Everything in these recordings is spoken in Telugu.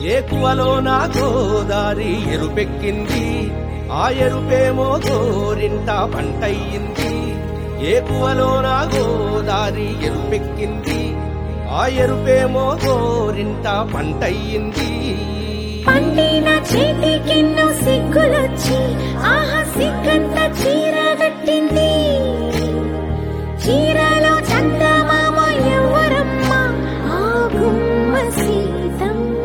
ఏకువలో నా గోదారి ఎరుపెక్కింది ఆ ఎరుపేమో గోరింట పంటయ్యింది ఏకువలో నా గోదారి ఎరుపెక్కింది ఆ ఎరుపేమో గోరింట పంటయ్యింది పండిన చేతికెన్నో సిగ్గులొచ్చి ఆహా సిగ్గంత చీర కట్టింది చీరలో చందమామ ఎవరమ్మ ఆ గుమ్మ సీతమ్మ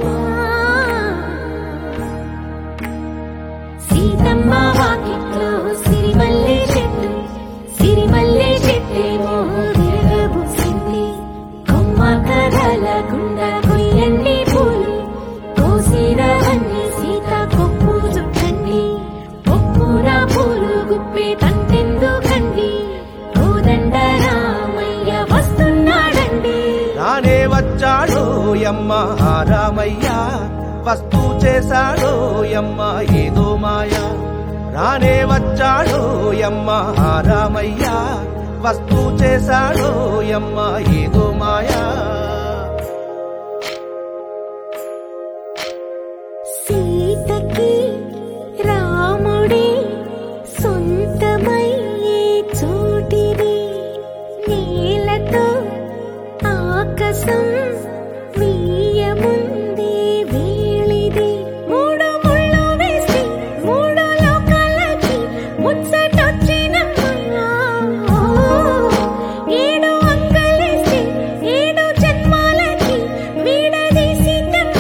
సీతమ్మ వాకిట్లో సిరిమల్లె చెట్టు సిరిమల్లె చెట్టేమో విరగబూసింది కొమ్మ కదలకుండా కొయ్యండి పూలు కోసిరవన్నీ సీత కొప్పు చుట్టండి ఒప్పున పూలు గుప్పే తంతెందుకండి కోదండ రామయ్య వస్తున్నాడండి రానే వచ్చాడో యమ్మ ఆ రామయ్య వస్తూ చేశాడో యమ్మ ఏదో మాయ రానే వచ్చాడో యమ్మ ఆ రామయ్య వస్తూ చేశాడో యమ్మ ఏదో మాయా సీతకి రాముడే సొంతమయ్యే చోటిది నేలతో ఆకాశం వీయముందే వేళిది మూడు ముళ్ళు వేసి మూడు లోకాలకి ముచ్చటొచ్చినమ్మా ఏడు అంకలేసి ఏడు జన్మాలకి వీడదీసి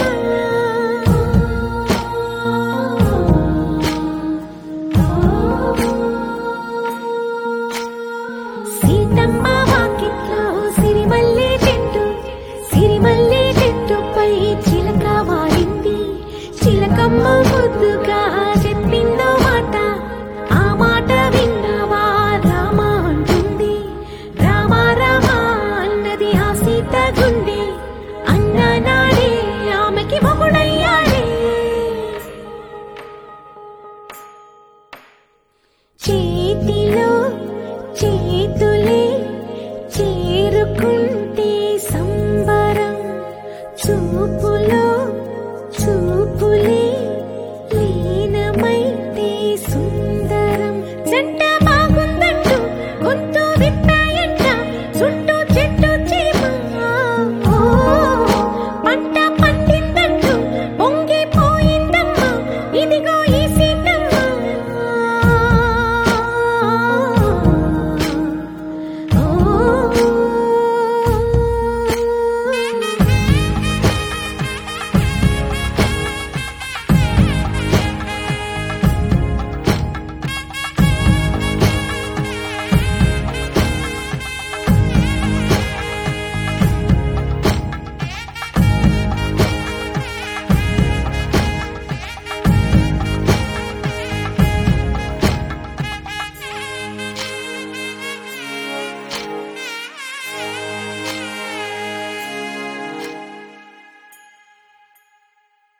సీతమ్మ వాకిట్లో సిరిమల్లె చెట్టు సిరిమల్లె చెట్టుపై చిలక వాలింది చిలకమ్మ ముద్దుగా చెప్పిందో మాట ఆ మాట విన్నవా రామ అంటుంది రామ రామ అన్నది ఆ సీత గుండె అన్న నాడే ఆమెకి మొగుడయ్యాడే చేతిలో